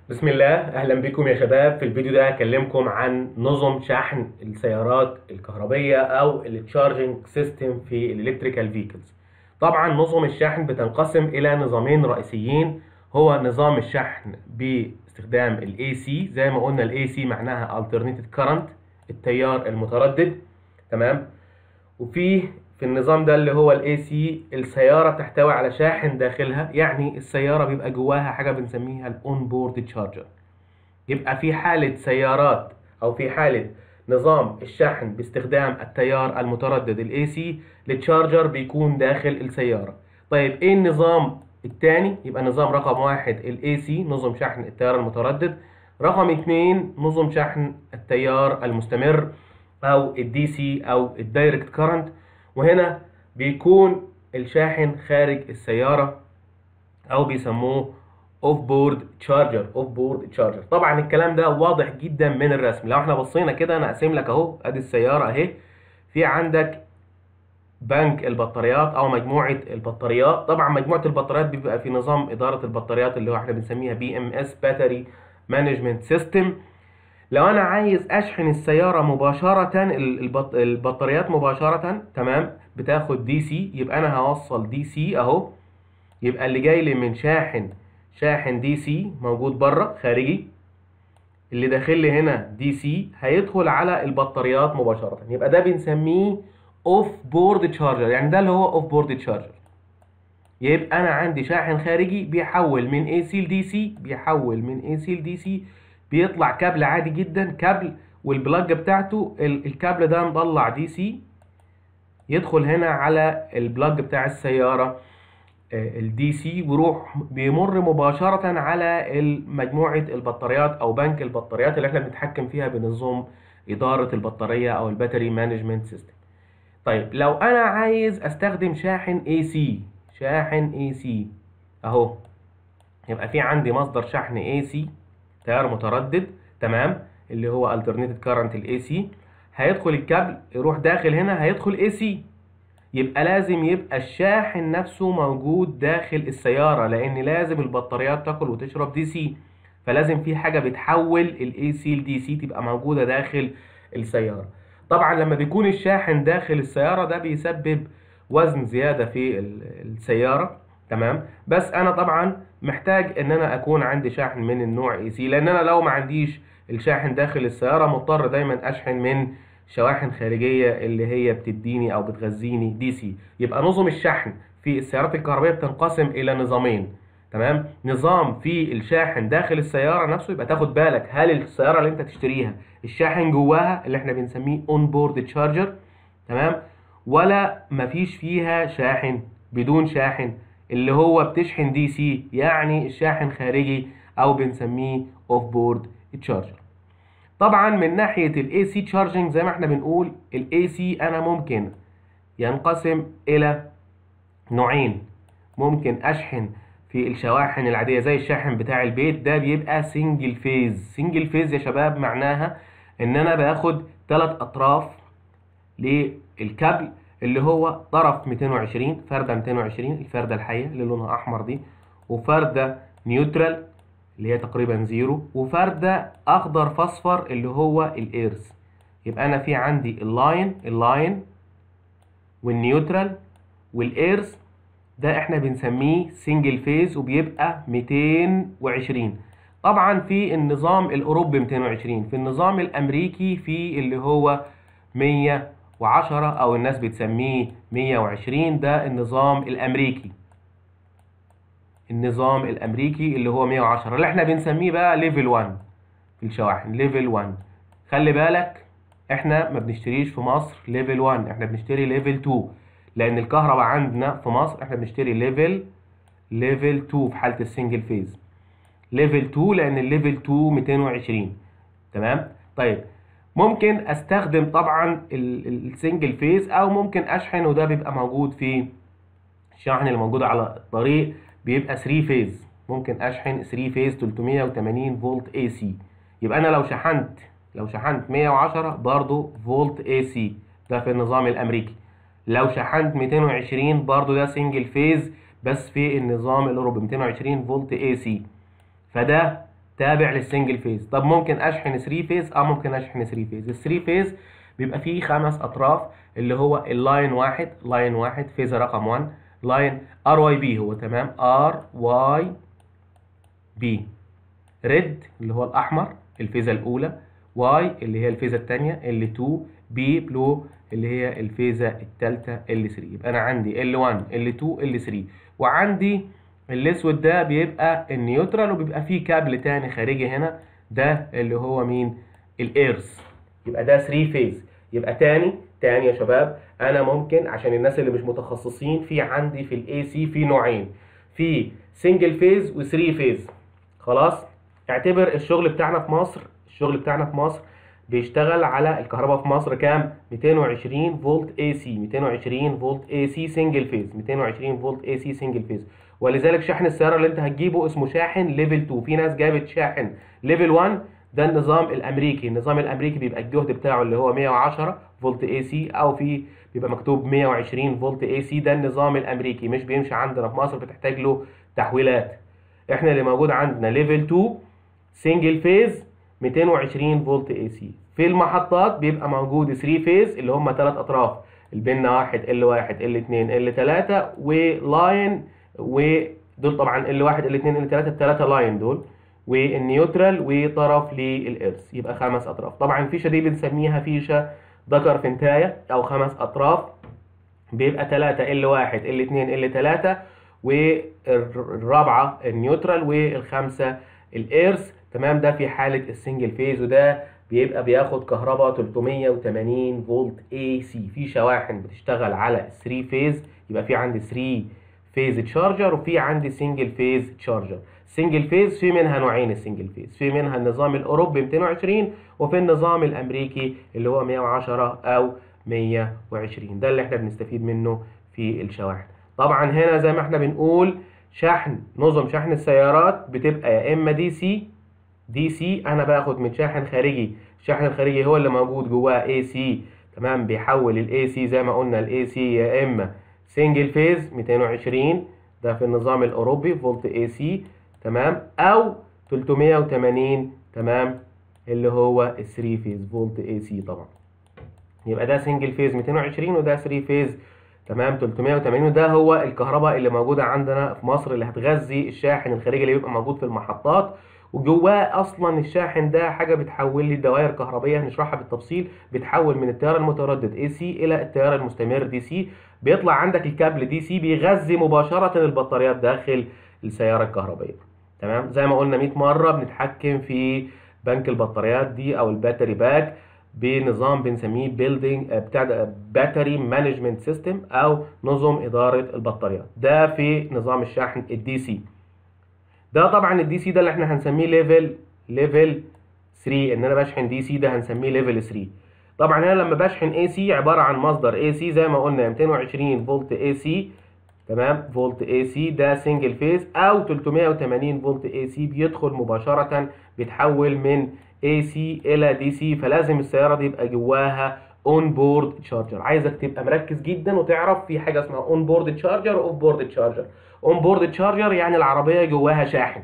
بسم الله اهلا بكم يا شباب في الفيديو ده هكلمكم عن نظم شحن السيارات الكهربيه او التشارجنج سيستم في الالكتريكال فيكلز طبعا نظم الشحن بتنقسم الى نظامين رئيسيين هو نظام الشحن باستخدام الاي سي زي ما قلنا الاي سي معناها alternating current التيار المتردد تمام وفي في النظام ده اللي هو الاي سي السياره بتحتوي على شاحن داخلها يعني السياره بيبقى جواها حاجه بنسميها الاون بورد تشارجر يبقى في حاله سيارات او في حاله نظام الشحن باستخدام التيار المتردد الاي سي التشارجر بيكون داخل السياره طيب ايه النظام الثاني يبقى نظام رقم واحد الاي سي نظم شحن التيار المتردد رقم اتنين نظم شحن التيار المستمر او الدي سي او الدايركت كارنت وهنا بيكون الشاحن خارج السيارة أو بيسموه اوف بورد تشارجر اوف بورد تشارجر طبعا الكلام ده واضح جدا من الرسم لو احنا بصينا كده انا اقسم لك اهو ادي السيارة اهي في عندك بنك البطاريات او مجموعة البطاريات طبعا مجموعة البطاريات بيبقى في نظام ادارة البطاريات اللي هو احنا بنسميها بي ام اس باتري مانجمنت سيستم لو انا عايز اشحن السياره مباشره البط... البطاريات مباشره تمام بتاخد دي سي يبقى انا هوصل دي سي اهو يبقى اللي جاي لي من شاحن شاحن دي سي موجود بره خارجي اللي داخل لي هنا دي سي هيدخل على البطاريات مباشره يبقى ده بنسميه اوف بورد تشارجر يعني ده اللي هو اوف بورد تشارجر يبقى انا عندي شاحن خارجي بيحول من اي سي لدي سي بيحول من اي سي لدي سي بيطلع كابل عادي جدا كابل والبلاج بتاعته الكابل ده مطلع دي سي يدخل هنا على البلاج بتاع السيارة الدي سي ويروح بيمر مباشرة على مجموعة البطاريات أو بنك البطاريات اللي احنا بنتحكم فيها بنظام إدارة البطارية أو الباتري مانجمنت سيستم طيب لو أنا عايز أستخدم شاحن اي سي شاحن اي سي أهو يبقى في عندي مصدر شحن اي سي تيار متردد تمام اللي هو alternating current الاي سي هيدخل الكابل يروح داخل هنا هيدخل اي سي يبقى لازم يبقى الشاحن نفسه موجود داخل السيارة لان لازم البطاريات تاكل وتشرب دي سي فلازم في حاجة بتحول الاي سي لدي سي تبقى موجودة داخل السيارة طبعا لما بيكون الشاحن داخل السيارة ده بيسبب وزن زيادة في السيارة تمام بس انا طبعا محتاج ان انا اكون عندي شاحن من النوع اي سي لان انا لو ما عنديش الشاحن داخل السياره مضطر دايما اشحن من شواحن خارجيه اللي هي بتديني او بتغذيني دي سي يبقى نظم الشحن في السيارات الكهربائيه بتنقسم الى نظامين تمام نظام في الشاحن داخل السياره نفسه يبقى تاخد بالك هل السياره اللي انت تشتريها الشاحن جواها اللي احنا بنسميه اون بورد تشارجر تمام ولا مفيش فيها شاحن بدون شاحن اللي هو بتشحن دي سي يعني الشاحن خارجي او بنسميه اوف بورد تشارجر طبعا من ناحيه الاي سي تشارجنج زي ما احنا بنقول الاي سي انا ممكن ينقسم الى نوعين ممكن اشحن في الشواحن العاديه زي الشاحن بتاع البيت ده بيبقى سنجل فيز سنجل فيز يا شباب معناها ان انا باخد ثلاث اطراف للكابل اللي هو طرف 220 فردة 220 الفردة الحية اللي لونها أحمر دي وفردة نيوترال اللي هي تقريبا زيرو وفردة أخضر فاصفر اللي هو الإيرث يبقى أنا في عندي اللاين اللاين والنيوترال والإيرث ده احنا بنسميه سنجل فيز وبيبقى 220 طبعا في النظام الأوروبي 220 في النظام الأمريكي في اللي هو 100 وعشرة أو الناس بتسميه مية وعشرين ده النظام الأمريكي النظام الأمريكي اللي هو مية وعشرة اللي احنا بنسميه بقى ليفل 1 في الشواحن ليفل 1 خلي بالك احنا ما بنشتريش في مصر ليفل 1 احنا بنشتري ليفل 2 لأن الكهرباء عندنا في مصر احنا بنشتري ليفل ليفل 2 في حالة السنجل فيز ليفل 2 لأن الليفل 2 220 تمام طيب ممكن استخدم طبعا السنجل فيز او ممكن اشحن وده بيبقى موجود في الشاحن اللي موجود على الطريق بيبقى 3 فيز ممكن اشحن 3 فيز 380 فولت اي سي يبقى انا لو شحنت لو شحنت 110 برضو فولت اي سي ده في النظام الامريكي لو شحنت 220 برضو ده سنجل فيز بس في النظام الاوروبي 220 فولت اي سي فده تابع للسنجل فيز طب ممكن اشحن 3 فيز اه ممكن اشحن 3 فيز ال 3 فيز بيبقى فيه خمس اطراف اللي هو اللاين واحد لاين واحد فيز رقم 1 لاين ار واي بي هو تمام ار واي بي ريد اللي هو الاحمر الفيزه الاولى واي اللي هي الفيزه الثانيه ال 2 بي بلو اللي هي الفيزه الثالثه ال 3 يبقى انا عندي ال 1 ال 2 ال 3 وعندي الاسود ده بيبقى النيوترال وبيبقى فيه كابل تاني خارجي هنا ده اللي هو مين الايرث يبقى ده 3 فيز يبقى تاني تاني يا شباب انا ممكن عشان الناس اللي مش متخصصين في عندي في الاي سي في نوعين في سنجل فيز و3 فيز خلاص اعتبر الشغل بتاعنا في مصر الشغل بتاعنا في مصر بيشتغل على الكهرباء في مصر كام 220 فولت اي سي 220 فولت اي سي سنجل فيز 220 فولت اي سي سنجل فيز ولذلك شحن السياره اللي انت هتجيبه اسمه شاحن ليفل 2 في ناس جابت شاحن ليفل 1 ده النظام الامريكي النظام الامريكي بيبقى الجهد بتاعه اللي هو 110 فولت اي سي او في بيبقى مكتوب 120 فولت اي سي ده النظام الامريكي مش بيمشي عندنا في مصر بتحتاج له تحويلات احنا اللي موجود عندنا ليفل 2 سنجل فيز 220 فولت اي سي في المحطات بيبقى موجود 3 فيز اللي هم ثلاث اطراف البن واحد ال واحد ال 2 ال 3 ولاين ودول طبعا ال واحد ال 2 ال 3 الثلاثه لاين دول والنيوترال وطرف للارث يبقى خمس اطراف طبعا الفيشه دي بنسميها فيشه ذكر فنتايه او خمس اطراف بيبقى 3 ال 1 ال 2 ال 3 والرابعه النيوترال والخامسه الارث تمام ده في حاله السنجل فيز وده بيبقى بياخد كهرباء 380 فولت اي سي في شواحن بتشتغل على 3 فيز يبقى في عندي 3 فيز تشارجر وفي عندي سنجل فيز تشارجر سنجل فيز في منها نوعين السنجل فيز في منها النظام الاوروبي 220 وفي النظام الامريكي اللي هو 110 او 120 ده اللي احنا بنستفيد منه في الشواحن طبعا هنا زي ما احنا بنقول شحن نظم شحن السيارات بتبقى يا اما دي سي دي سي انا باخد من شاحن خارجي الشاحن الخارجي هو اللي موجود جواه اي سي تمام بيحول الاي سي زي ما قلنا الاي سي يا اما سنجل فيز 220 ده في النظام الاوروبي فولت اي سي تمام او 380 تمام اللي هو ال 3 فيز فولت اي سي طبعا يبقى ده سنجل فيز 220 وده 3 فيز تمام 380 وده هو الكهرباء اللي موجوده عندنا في مصر اللي هتغذي الشاحن الخارجي اللي بيبقى موجود في المحطات وجواه اصلا الشاحن ده حاجه بتحول لي دوائر كهربيه هنشرحها بالتفصيل بتحول من التيار المتردد اي سي الى التيار المستمر دي سي بيطلع عندك الكابل دي سي بيغذي مباشره البطاريات داخل السياره الكهربائيه تمام زي ما قلنا 100 مره بنتحكم في بنك البطاريات دي او الباتري باك بنظام بنسميه بيلدينج بتاع باتري مانجمنت سيستم او نظم اداره البطاريات ده في نظام الشحن الدي سي ده طبعا الدي سي ده اللي احنا هنسميه ليفل ليفل 3 ان انا بشحن دي سي ده هنسميه ليفل 3 طبعا انا لما بشحن اي سي عباره عن مصدر اي سي زي ما قلنا 220 فولت اي سي تمام فولت اي سي ده سنجل فيز او 380 فولت اي سي بيدخل مباشره بيتحول من اي سي الى دي سي فلازم السياره دي يبقى جواها اون بورد تشارجر عايزك تبقى مركز جدا وتعرف في حاجه اسمها اون بورد تشارجر واوف بورد تشارجر اون بورد تشارجر يعني العربيه جواها شاحن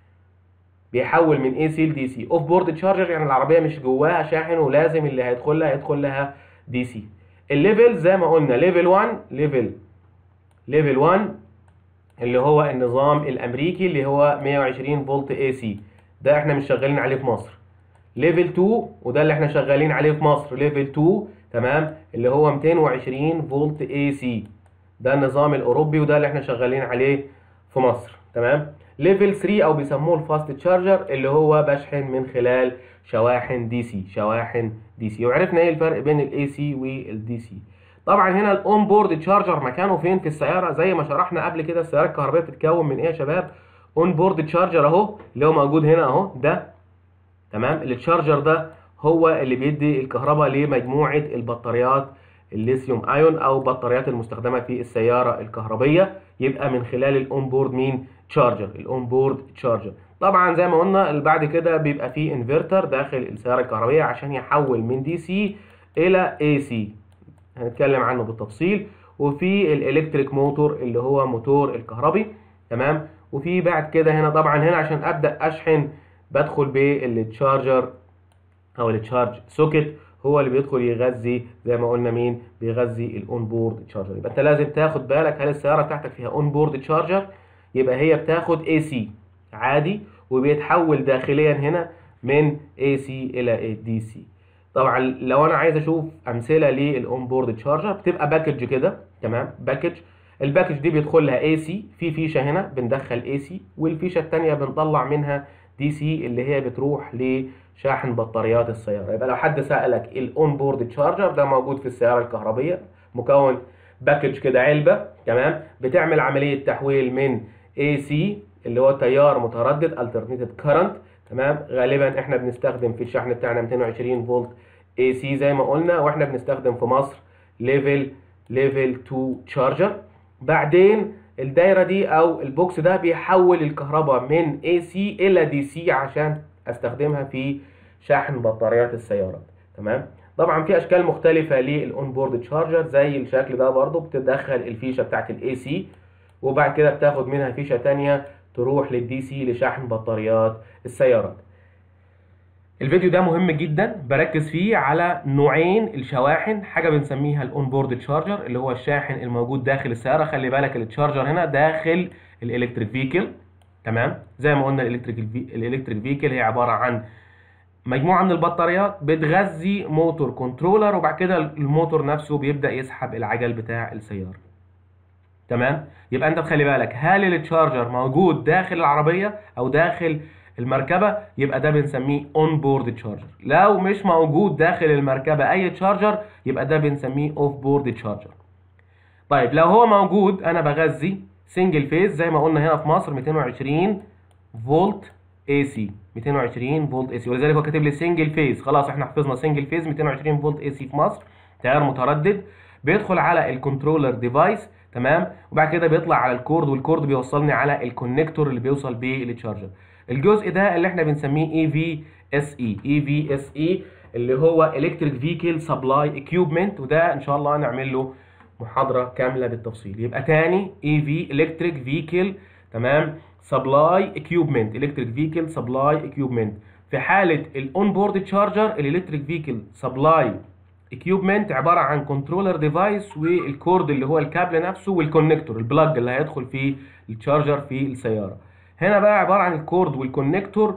بيحول من اي سي لدي سي اوف بورد تشارجر يعني العربيه مش جواها شاحن ولازم اللي هيدخل لها هيدخل لها دي سي الليفل زي ما قلنا ليفل 1 ليفل ليفل 1 اللي هو النظام الامريكي اللي هو 120 فولت اي سي ده احنا مش شغالين عليه في مصر ليفل 2 وده اللي احنا شغالين عليه في مصر ليفل 2 تمام اللي هو 220 فولت اي سي ده النظام الاوروبي وده اللي احنا شغالين عليه في مصر تمام ليفل 3 او بيسموه الفاست تشارجر اللي هو بشحن من خلال شواحن دي سي شواحن دي سي وعرفنا ايه الفرق بين الاي سي والدي سي طبعا هنا الاون بورد تشارجر مكانه فين في السياره زي ما شرحنا قبل كده السياره الكهربائيه بتتكون من ايه يا شباب اون بورد تشارجر اهو اللي هو موجود هنا اهو ده تمام التشارجر ده هو اللي بيدي الكهرباء لمجموعه البطاريات الليثيوم ايون او بطاريات المستخدمه في السياره الكهربيه يبقى من خلال الاون بورد مين تشارجر الاون بورد تشارجر طبعا زي ما قلنا بعد كده بيبقى فيه انفرتر داخل السياره الكهربائيه عشان يحول من دي سي الى اي سي هنتكلم عنه بالتفصيل وفي الالكتريك موتور اللي هو موتور الكهربي تمام وفي بعد كده هنا طبعا هنا عشان ابدا اشحن بدخل بالتشارجر او التشارج سوكت هو اللي بيدخل يغذي زي ما قلنا مين بيغذي الاون بورد تشارجر يبقى انت لازم تاخد بالك هل السياره بتاعتك فيها اون بورد تشارجر يبقى هي بتاخد اي سي عادي وبيتحول داخليا هنا من اي سي الى دي سي طبعا لو انا عايز اشوف امثله للاون بورد تشارجر بتبقى باكج كده تمام باكج الباكج دي بيدخل لها اي سي في فيشه هنا بندخل اي سي والفيشه الثانيه بنطلع منها دي سي اللي هي بتروح لشاحن بطاريات السياره يبقى لو حد سالك الاون بورد تشارجر ده موجود في السياره الكهربيه مكون باكج كده علبه تمام بتعمل عمليه تحويل من اي سي اللي هو تيار متردد alternated current تمام غالبا احنا بنستخدم في الشحن بتاعنا 220 فولت اي سي زي ما قلنا واحنا بنستخدم في مصر ليفل ليفل 2 تشارجر بعدين الدايره دي او البوكس ده بيحول الكهرباء من اي سي الى دي سي عشان استخدمها في شحن بطاريات السيارات تمام طبعا في اشكال مختلفه للاون بورد تشارجر زي الشكل ده برضو بتدخل الفيشه بتاعت الاي سي وبعد كده بتاخد منها فيشه تانية تروح للدي سي لشحن بطاريات السيارات الفيديو ده مهم جدا بركز فيه على نوعين الشواحن حاجه بنسميها الاون بورد تشارجر اللي هو الشاحن الموجود داخل السياره خلي بالك التشارجر هنا داخل الالكتريك فيكل تمام زي ما قلنا الالكتريك الالكتريك فيكل هي عباره عن مجموعه من البطاريات بتغذي موتور كنترولر وبعد كده الموتور نفسه بيبدا يسحب العجل بتاع السياره تمام يبقى انت تخلي بالك هل التشارجر موجود داخل العربيه او داخل المركبه يبقى ده بنسميه اون بورد تشارجر لو مش موجود داخل المركبه اي تشارجر يبقى ده بنسميه اوف بورد تشارجر طيب لو هو موجود انا بغذي سنجل فيز زي ما قلنا هنا في مصر 220 فولت اي سي 220 فولت اي سي ولذلك هو كاتب لي سنجل فيز خلاص احنا حفظنا سنجل فيز 220 فولت اي سي في مصر تيار متردد بيدخل على الكنترولر ديفايس تمام وبعد كده بيطلع على الكورد والكورد بيوصلني على الكونكتور اللي بيوصل بيه للتشارجر الجزء ده اللي احنا بنسميه اي في اس اي اي في اس اي اللي هو الكتريك فيكل سبلاي اكيوبمنت وده ان شاء الله هنعمل له محاضره كامله بالتفصيل يبقى تاني اي في الكتريك فيكل تمام سبلاي اكيوبمنت الكتريك فيكل سبلاي اكيوبمنت في حاله الاون بورد تشارجر الالكتريك فيكل سبلاي اكيوبمنت عباره عن كنترولر ديفايس والكورد اللي هو الكابل نفسه والكونكتور البلاج اللي هيدخل فيه التشارجر في السياره هنا بقى عباره عن الكورد والكونكتور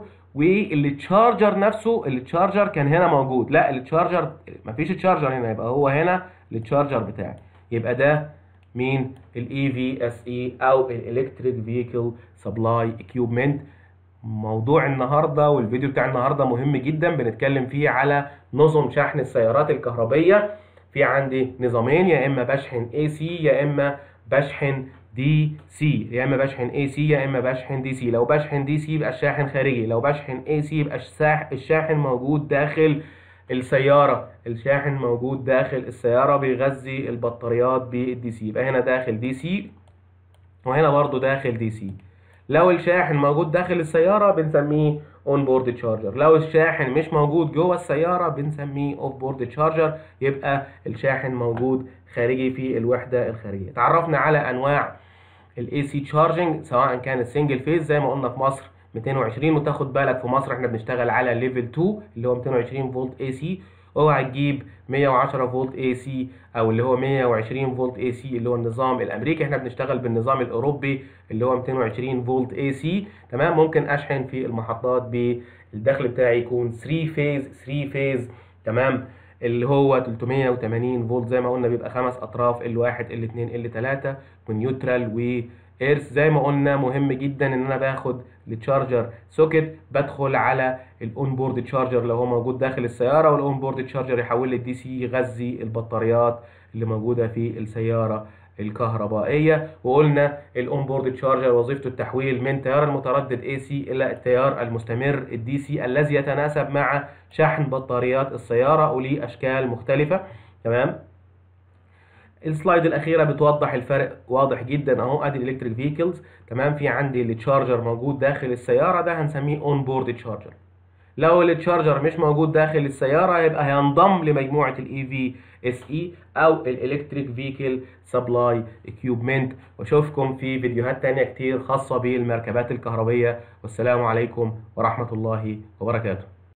والتشارجر نفسه التشارجر كان هنا موجود لا التشارجر مفيش تشارجر هنا يبقى هو هنا التشارجر بتاعي يبقى ده مين الاي في اس اي او الالكتريك فيكل سبلاي اكيوبمنت موضوع النهارده والفيديو بتاع النهارده مهم جدا بنتكلم فيه على نظم شحن السيارات الكهربيه في عندي نظامين يا اما بشحن اي سي يا اما بشحن دي سي يا اما بشحن اي سي يا اما بشحن دي سي لو بشحن دي سي يبقى الشاحن خارجي لو بشحن اي سي يبقى الشاحن موجود داخل السياره الشاحن موجود داخل السياره بيغذي البطاريات بالدي سي يبقى هنا داخل دي سي وهنا برضو داخل دي سي لو الشاحن موجود داخل السياره بنسميه اون بورد تشارجر لو الشاحن مش موجود جوه السياره بنسميه اوف بورد تشارجر يبقى الشاحن موجود خارجي في الوحده الخارجيه اتعرفنا على انواع الاي سي تشارجنج سواء كانت سنجل فيز زي ما قلنا في مصر 220 وتاخد بالك في مصر احنا بنشتغل على ليفل 2 اللي هو 220 فولت اي سي اوعى تجيب 110 فولت اي سي او اللي هو 120 فولت اي سي اللي هو النظام الامريكي احنا بنشتغل بالنظام الاوروبي اللي هو 220 فولت اي سي تمام ممكن اشحن في المحطات بالدخل بتاعي يكون 3 فيز 3 فيز تمام اللي هو 380 فولت زي ما قلنا بيبقى خمس اطراف ال1 ال2 ال3 ونيوترال وايرث زي ما قلنا مهم جدا ان انا باخد التشارجر سوكت بدخل على الاون بورد تشارجر لو هو موجود داخل السياره والاون بورد تشارجر يحول لي الدي سي يغذي البطاريات اللي موجوده في السياره الكهربائيه وقلنا الاون بورد تشارجر وظيفته التحويل من تيار المتردد اي سي الى التيار المستمر الدي سي الذي يتناسب مع شحن بطاريات السياره وليه اشكال مختلفه تمام السلايد الاخيره بتوضح الفرق واضح جدا اهو ادي الالكتريك فيكلز تمام في عندي التشارجر موجود داخل السياره ده هنسميه اون بورد تشارجر لو التشارجر مش موجود داخل السياره يبقى هينضم لمجموعه الاي في اس اي او الالكتريك فيكل سبلاي اكيوبمنت واشوفكم في فيديوهات تانية كتير خاصه بالمركبات الكهربيه والسلام عليكم ورحمه الله وبركاته